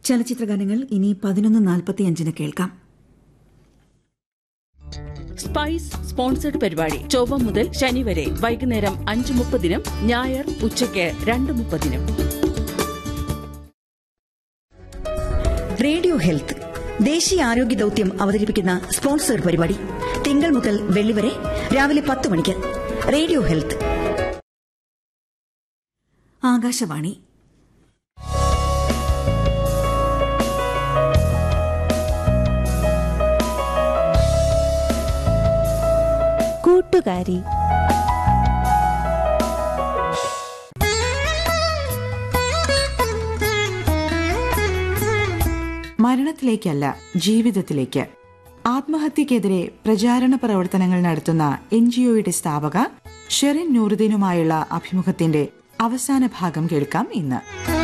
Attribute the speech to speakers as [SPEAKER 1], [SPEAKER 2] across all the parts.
[SPEAKER 1] ചലച്ചിത്ര ഗാനങ്ങൾ ഇനി പതിനൊന്ന് നാൽപ്പത്തിയഞ്ചിന് കേൾക്കാം
[SPEAKER 2] സ്പൈസ് സ്പോൺസർഡ് പരിപാടി ചൊവ്വ മുതൽ ശനി വരെ വൈകുന്നേരം അഞ്ച് മുപ്പതിനും ഞായർ ഉച്ചയ്ക്ക് രണ്ട് മുപ്പതിനും
[SPEAKER 3] റേഡിയോ ഹെൽത്ത് ദേശീയ ആരോഗ്യ ദൌത്യം അവതരിപ്പിക്കുന്ന സ്പോൺസർ പരിപാടി തിങ്കൾ മുതൽ വെള്ളി വരെ രാവിലെ പത്ത് മണിക്ക് റേഡിയോ ഹെൽത്ത്
[SPEAKER 1] ആകാശവാണി
[SPEAKER 4] കൂട്ടുകാരി
[SPEAKER 5] മരണത്തിലേക്കല്ല ജീവിതത്തിലേക്ക് ആത്മഹത്യക്കെതിരെ പ്രചാരണ പ്രവർത്തനങ്ങൾ നടത്തുന്ന എൻ ജിഒയുടെ സ്ഥാപക ഷെറിൻ നൂറുദ്ദീനുമായുള്ള അഭിമുഖത്തിന്റെ അവസാന ഭാഗം കേൾക്കാം ഇന്ന്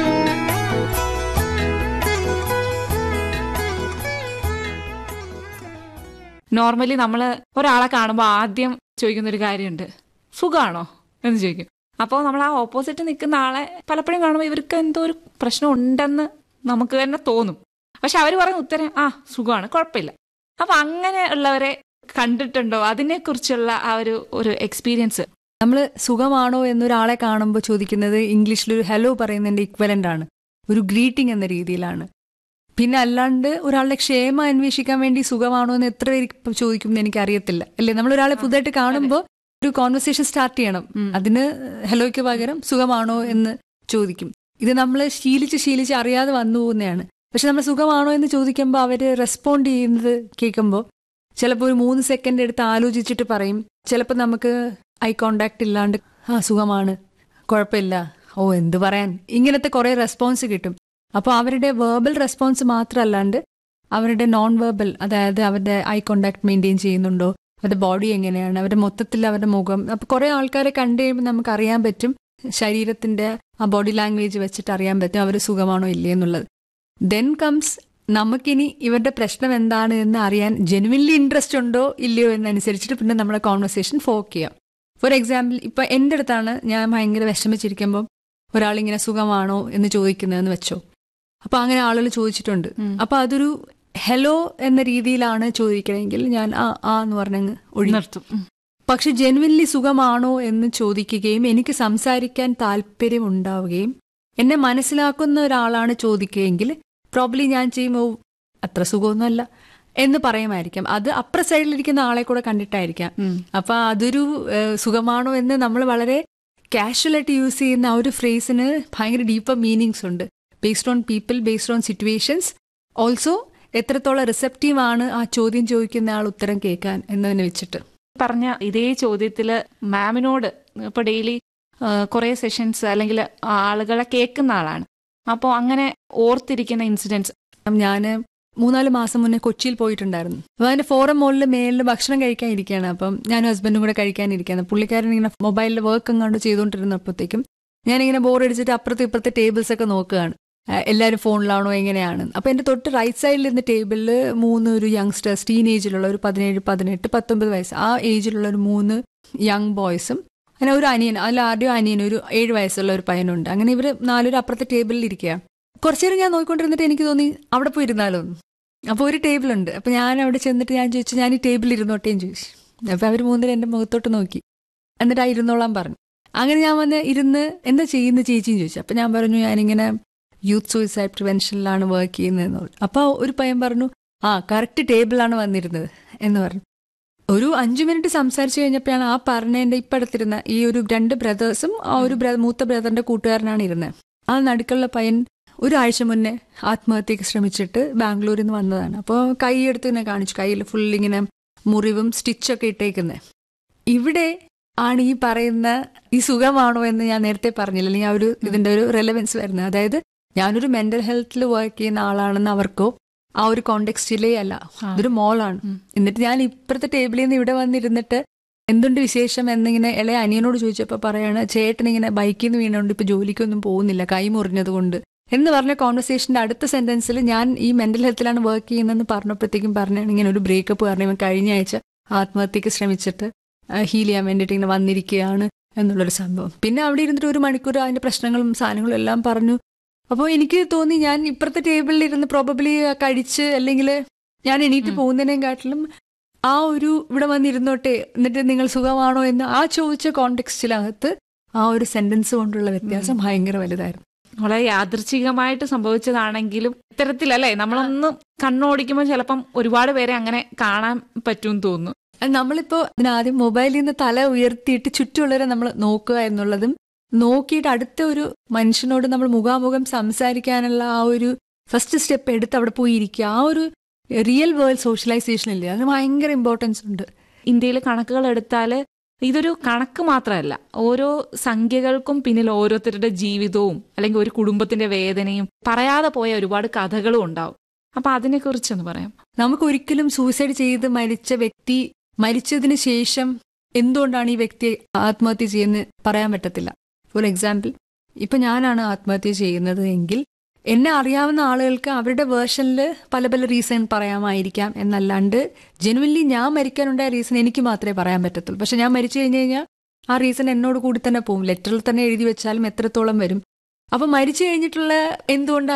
[SPEAKER 6] നോർമലി നമ്മൾ ഒരാളെ കാണുമ്പോൾ ആദ്യം ചോദിക്കുന്ന ഒരു കാര്യമുണ്ട് സുഖമാണോ എന്ന് ചോദിക്കും അപ്പോൾ നമ്മൾ ആ ഓപ്പോസിറ്റ് നിൽക്കുന്ന ആളെ പലപ്പോഴും കാണുമ്പോൾ ഇവർക്ക് എന്തോ ഒരു പ്രശ്നം ഉണ്ടെന്ന് നമുക്ക് തന്നെ തോന്നും പക്ഷെ അവർ പറയുന്ന ഉത്തരം ആ സുഖമാണ് കുഴപ്പമില്ല അപ്പൊ അങ്ങനെ ഉള്ളവരെ കണ്ടിട്ടുണ്ടോ അതിനെക്കുറിച്ചുള്ള ആ ഒരു ഒരു എക്സ്പീരിയൻസ്
[SPEAKER 7] നമ്മൾ സുഖമാണോ എന്നൊരാളെ കാണുമ്പോൾ ചോദിക്കുന്നത് ഇംഗ്ലീഷിൽ ഒരു ഹലോ പറയുന്നതിന്റെ ഇക്വലന്റ് ആണ് ഒരു ഗ്രീറ്റിംഗ് എന്ന രീതിയിലാണ് പിന്നെ അല്ലാണ്ട് ഒരാളുടെ ക്ഷേമം അന്വേഷിക്കാൻ വേണ്ടി സുഖമാണോ എന്ന് എത്ര പേര് ഇപ്പൊ ചോദിക്കും എന്ന് എനിക്ക് അറിയത്തില്ല അല്ലേ നമ്മൾ ഒരാളെ പുതുതായിട്ട് കാണുമ്പോൾ ഒരു കോൺവെർസേഷൻ സ്റ്റാർട്ട് ചെയ്യണം അതിന് ഹലോയ്ക്ക് പകരം സുഖമാണോ എന്ന് ചോദിക്കും ഇത് നമ്മൾ ശീലിച്ച് ശീലിച്ച് അറിയാതെ വന്നു പോകുന്നതാണ് പക്ഷെ നമ്മൾ സുഖമാണോ എന്ന് ചോദിക്കുമ്പോൾ അവര് റെസ്പോണ്ട് ചെയ്യുന്നത് കേൾക്കുമ്പോൾ ചിലപ്പോൾ ഒരു മൂന്ന് സെക്കൻഡ് എടുത്ത് ആലോചിച്ചിട്ട് പറയും ചിലപ്പോൾ നമുക്ക് ഐ കോണ്ടാക്ട് ഇല്ലാണ്ട് ആ സുഖമാണ് കുഴപ്പമില്ല ഓ എന്ത് പറയാൻ ഇങ്ങനത്തെ കുറെ റെസ്പോൺസ് കിട്ടും അപ്പോൾ അവരുടെ വേർബൽ റെസ്പോൺസ് മാത്രമല്ലാണ്ട് അവരുടെ നോൺ വേർബൽ അതായത് അവരുടെ ഐ കോണ്ടാക്ട് മെയിൻറ്റെയിൻ ചെയ്യുന്നുണ്ടോ അവരുടെ ബോഡി എങ്ങനെയാണ് അവരുടെ മൊത്തത്തിൽ അവരുടെ മുഖം അപ്പൊ കുറെ ആൾക്കാരെ കണ്ടു കഴിയുമ്പോൾ നമുക്ക് അറിയാൻ പറ്റും ശരീരത്തിന്റെ ആ ബോഡി ലാംഗ്വേജ് വെച്ചിട്ട് അറിയാൻ പറ്റും അവർ സുഖമാണോ ഇല്ലേ എന്നുള്ളത് ദെൻ കംസ് നമുക്കിനി ഇവരുടെ പ്രശ്നം എന്താണ് എന്ന് അറിയാൻ ജെനുവിൻലി ഇൻട്രസ്റ്റ് ഉണ്ടോ ഇല്ലയോ എന്നനുസരിച്ചിട്ട് പിന്നെ നമ്മുടെ കോൺവെർസേഷൻ ഫോക്ക് ചെയ്യാം ഫോർ എക്സാമ്പിൾ ഇപ്പൊ എൻ്റെ അടുത്താണ് ഞാൻ ഭയങ്കര വിഷമിച്ചിരിക്കുമ്പോൾ ഒരാളിങ്ങനെ സുഖമാണോ എന്ന് ചോദിക്കുന്നതെന്ന് വെച്ചോ അപ്പൊ അങ്ങനെ ആളുകൾ ചോദിച്ചിട്ടുണ്ട് അപ്പൊ അതൊരു ഹലോ എന്ന രീതിയിലാണ് ചോദിക്കണമെങ്കിൽ ഞാൻ ആ ആ എന്ന് പറഞ്ഞങ്ങ് ഒഴി
[SPEAKER 6] നിർത്തും ഉം.
[SPEAKER 7] പക്ഷെ ജെനുവിൻലി സുഖമാണോ എന്ന് ചോദിക്കുകയും എനിക്ക് സംസാരിക്കാൻ താല്പര്യം ഉണ്ടാവുകയും എന്നെ മനസ്സിലാക്കുന്ന ഒരാളാണ് ചോദിക്കുകയെങ്കിൽ പ്രോബ്ലി ഞാൻ ചെയ്യുമ്പോൾ അത്ര സുഖമൊന്നുമല്ല എന്ന് പറയുമായിരിക്കാം അത് അപ്പുറ സൈഡിലിരിക്കുന്ന ആളെ കൂടെ കണ്ടിട്ടായിരിക്കാം അപ്പൊ അതൊരു ഏഹ്, സുഖമാണോ എന്ന് നമ്മൾ വളരെ കാഷ്വൽ ആയിട്ട് യൂസ് ചെയ്യുന്ന ആ ഒരു ഫ്രേസിന് ഭയങ്കര ഡീപ്പർ മീനിങ്സ് ഉണ്ട് based on people based on situations also എത്രത്തോളം റിസെപ്റ്റീവ് ആണ് ആ ചോദ്യം ചോദിക്കുന്ന ആൾ ഉത്തരം കേൾക്കാൻ എന്നതിനെ വെച്ചിട്ട്
[SPEAKER 6] പറഞ്ഞ ഇതേ ചോദ്യത്തില് മാമിനോട് ഇപ്പൊ ഡെയിലി കുറെ സെഷൻസ് അല്ലെങ്കിൽ ആളുകളെ കേൾക്കുന്ന ആളാണ് അപ്പോൾ അങ്ങനെ ഓർത്തിരിക്കുന്ന ഇൻസിഡൻസ്
[SPEAKER 7] ഞാൻ മൂന്നാല് മാസം മുന്നേ കൊച്ചിയിൽ പോയിട്ടുണ്ടായിരുന്നു അപ്പൊ അതിന്റെ ഫോറം മോളിൽ മേലിൽ ഭക്ഷണം കഴിക്കാൻ ഇരിക്കുകയാണ് അപ്പം ഞാനും ഹസ്ബൻഡും കൂടെ കഴിക്കാനിരിക്കുകയാണ് പുള്ളിക്കാരൻ ഇങ്ങനെ മൊബൈലിൽ വർക്ക് എങ്ങാണ്ട് ചെയ്തുകൊണ്ടിരുന്നപ്പോഴത്തേക്കും ഞാനിങ്ങനെ ബോറടിച്ചിട്ട് അപ്പുറത്തെ ഇപ്പുറത്തെ ടേബിൾസ് ഒക്കെ നോക്കുകയാണ് ആ, എല്ലാവരും ഫോണിലാണോ എങ്ങനെയാണ് അപ്പൊ എന്റെ തൊട്ട് റൈറ്റ് സൈഡിൽ ഇരുന്ന ടേബിളിൽ മൂന്ന് ഒരു യങ്സ്റ്റേഴ്സ് ടീൻ ഏജിലുള്ള ഒരു പതിനേഴ് പതിനെട്ട് പത്തൊമ്പത് വയസ്സ് ആ ഏജിലുള്ള ഒരു മൂന്ന് യങ് ബോയ്സും അങ്ങനെ ഒരു അനിയൻ അതിൽ ആദ്യം അനിയൻ ഒരു ഏഴ് വയസ്സുള്ള ഒരു പയ്യനുണ്ട് അങ്ങനെ ഇവർ നാലൊരു അപ്പുറത്തെ ടേബിളിൽ ഇരിക്കുക കുറച്ചു നേരം ഞാൻ നോക്കിക്കൊണ്ടിരുന്നിട്ട് എനിക്ക് തോന്നി അവിടെ പോയി ഇരുന്നാലോ എന്ന്. അപ്പൊ ഒരു ടേബിൾ ഉണ്ട് അപ്പൊ ഞാൻ അവിടെ ചെന്നിട്ട് ഞാൻ ചോദിച്ചു ഞാൻ ഈ ടേബിളിൽ ഇരുന്നോട്ടേന്ന് ചോദിച്ചു അപ്പൊ അവർ മൂന്നര എന്റെ മുഖത്തോട്ട് നോക്കി എന്നിട്ട് ആ ഇരുന്നോളാൻ പറഞ്ഞു അങ്ങനെ ഞാൻ വന്ന് ഇരുന്ന് എന്താ ചെയ്യുന്ന ചേച്ചിയും ചോദിച്ചു അപ്പൊ ഞാൻ പറഞ്ഞു ഞാനിങ്ങനെ യൂത്ത് സൂയിസൈഡ് പ്രിവെൻഷനിലാണ് വർക്ക് ചെയ്യുന്നതെന്ന് പറഞ്ഞു അപ്പൊ ഒരു പയ്യൻ പറഞ്ഞു ആ കറക്റ്റ് ടേബിളാണ് വന്നിരുന്നത് എന്ന് പറഞ്ഞു ഒരു അഞ്ചു മിനിറ്റ് സംസാരിച്ചു കഴിഞ്ഞപ്പോഴാണ് ആ പറഞ്ഞതിന്റെ ഇപ്പൊ അടുത്തിരുന്ന ഈ ഒരു രണ്ട് ബ്രദേഴ്സും ആ ഒരു ബ്ര- മൂത്ത ബ്രദറിന്റെ കൂട്ടുകാരനാണ് ഇരുന്നത് ആ നടുക്കുള്ള പയ്യൻ ഒരാഴ്ച മുന്നേ ആത്മഹത്യക്ക് ശ്രമിച്ചിട്ട് ബാംഗ്ലൂരിൽ നിന്ന് വന്നതാണ് അപ്പോൾ കൈ എടുത്ത് ഇങ്ങനെ കാണിച്ചു കയ്യിൽ ഫുൾ ഇങ്ങനെ മുറിവും സ്റ്റിച്ചൊക്കെ ഇട്ടേക്കുന്നത് ഇവിടെ ആണ് ഈ പറയുന്ന ഈ സുഖമാണോ എന്ന് ഞാൻ നേരത്തെ പറഞ്ഞില്ല അല്ലെങ്കിൽ ആ ഒരു ഇതിന്റെ ഒരു റെലവൻസ് വരുന്നത് അതായത് ഞാനൊരു മെന്റൽ ഹെൽത്തിൽ വർക്ക് ചെയ്യുന്ന ആളാണെന്ന് അവർക്കോ ആ ഒരു കോണ്ടെക്സ്റ്റിലേ അല്ല ഇതൊരു മോളാണ് എന്നിട്ട് ഞാൻ ഇപ്പുറത്തെ ടേബിളിൽ നിന്ന് ഇവിടെ വന്നിരുന്നിട്ട് എന്തുണ്ട് വിശേഷം എന്നിങ്ങനെ ഇളയ അനിയനോട് ചോദിച്ചപ്പോൾ പറയാണ് ചേട്ടൻ ഇങ്ങനെ ബൈക്കിൽ നിന്ന് വീണുകൊണ്ട് ഇപ്പൊ ജോലിക്കൊന്നും പോകുന്നില്ല കൈ മുറിഞ്ഞത് കൊണ്ട് എന്ന് പറഞ്ഞ കോൺവെർസേഷന്റെ അടുത്ത സെന്റൻസിൽ ഞാൻ ഈ മെന്റൽ ഹെൽത്തിലാണ് വർക്ക് ചെയ്യുന്നതെന്ന് പറഞ്ഞപ്പോഴത്തേക്കും പറഞ്ഞാണ് ഇങ്ങനെ ഒരു ബ്രേക്കപ്പ് പറഞ്ഞു ഇവൻ കഴിഞ്ഞ ആഴ്ച ആത്മഹത്യക്ക് ശ്രമിച്ചിട്ട് ഹീൽ ചെയ്യാൻ വേണ്ടിയിട്ട് ഇങ്ങനെ വന്നിരിക്കുകയാണ് എന്നുള്ളൊരു സംഭവം പിന്നെ അവിടെ ഇരുന്നിട്ട് ഒരു മണിക്കൂർ അതിന്റെ പ്രശ്നങ്ങളും സാധനങ്ങളും എല്ലാം പറഞ്ഞു അപ്പോൾ എനിക്ക് തോന്നി ഞാൻ ഇപ്പുറത്തെ ടേബിളിൽ ഇരുന്ന് പ്രോബബ്ലി കഴിച്ച് അല്ലെങ്കിൽ ഞാൻ എണീറ്റ് പോകുന്നതിനെക്കാട്ടിലും ആ ഒരു ഇവിടെ വന്നിരുന്നോട്ടെ എന്നിട്ട് നിങ്ങൾ സുഖമാണോ എന്ന് ആ ചോദിച്ച കോണ്ടെക്സ്റ്റിനകത്ത് ആ ഒരു സെന്റൻസ് കൊണ്ടുള്ള വ്യത്യാസം ഭയങ്കര വലുതായിരുന്നു
[SPEAKER 6] വളരെ യാദൃച്ഛികമായിട്ട് സംഭവിച്ചതാണെങ്കിലും ഇത്തരത്തിലല്ലേ നമ്മളൊന്ന് കണ്ണോടിക്കുമ്പോൾ ചിലപ്പം ഒരുപാട് പേരെ അങ്ങനെ കാണാൻ പറ്റുമെന്ന് തോന്നുന്നു
[SPEAKER 7] അത് നമ്മളിപ്പോ ഇതിനാദ്യം മൊബൈലിൽ നിന്ന് തല ഉയർത്തിയിട്ട് ചുറ്റുമുള്ളവരെ നമ്മൾ നോക്കുക എന്നുള്ളതും നോക്കിയിട്ട് അടുത്ത ഒരു മനുഷ്യനോട് നമ്മൾ മുഖാമുഖം സംസാരിക്കാനുള്ള ആ ഒരു ഫസ്റ്റ് സ്റ്റെപ്പ് എടുത്ത് അവിടെ പോയി ഇരിക്കുക ആ ഒരു റിയൽ വേൾഡ് സോഷ്യലൈസേഷൻ ഇല്ലേ അതിന് ഭയങ്കര ഇമ്പോർട്ടൻസ് ഉണ്ട്
[SPEAKER 6] ഇന്ത്യയിൽ കണക്കുകൾ എടുത്താൽ ഇതൊരു കണക്ക് മാത്രമല്ല ഓരോ സംഖ്യകൾക്കും പിന്നിൽ ഓരോരുത്തരുടെ ജീവിതവും അല്ലെങ്കിൽ ഒരു കുടുംബത്തിന്റെ വേദനയും പറയാതെ പോയ ഒരുപാട് കഥകളും ഉണ്ടാവും അപ്പൊ അതിനെക്കുറിച്ചൊന്ന് പറയാം
[SPEAKER 7] നമുക്ക് ഒരിക്കലും സൂസൈഡ് ചെയ്ത് മരിച്ച വ്യക്തി മരിച്ചതിന് ശേഷം എന്തുകൊണ്ടാണ് ഈ വ്യക്തി ആത്മഹത്യ ചെയ്യുന്നത് പറയാൻ പറ്റത്തില്ല ഫോർ എക്സാമ്പിൾ ഇപ്പൊ ഞാനാണ് ആത്മഹത്യ ചെയ്യുന്നത് എങ്കിൽ എന്നെ അറിയാവുന്ന ആളുകൾക്ക് അവരുടെ വേർഷനിൽ പല പല റീസൺ പറയാമായിരിക്കാം എന്നല്ലാണ്ട് ജെനുവൻലി ഞാൻ മരിക്കാനുണ്ടായ റീസൺ എനിക്ക് മാത്രമേ പറയാൻ പറ്റത്തുള്ളൂ പക്ഷെ ഞാൻ മരിച്ചു കഴിഞ്ഞു കഴിഞ്ഞാൽ ആ റീസൺ എന്നോട് കൂടി തന്നെ പോകും ലെറ്ററിൽ തന്നെ എഴുതി വെച്ചാലും എത്രത്തോളം വരും അപ്പൊ മരിച്ചു കഴിഞ്ഞിട്ടുള്ള എന്തുകൊണ്ട്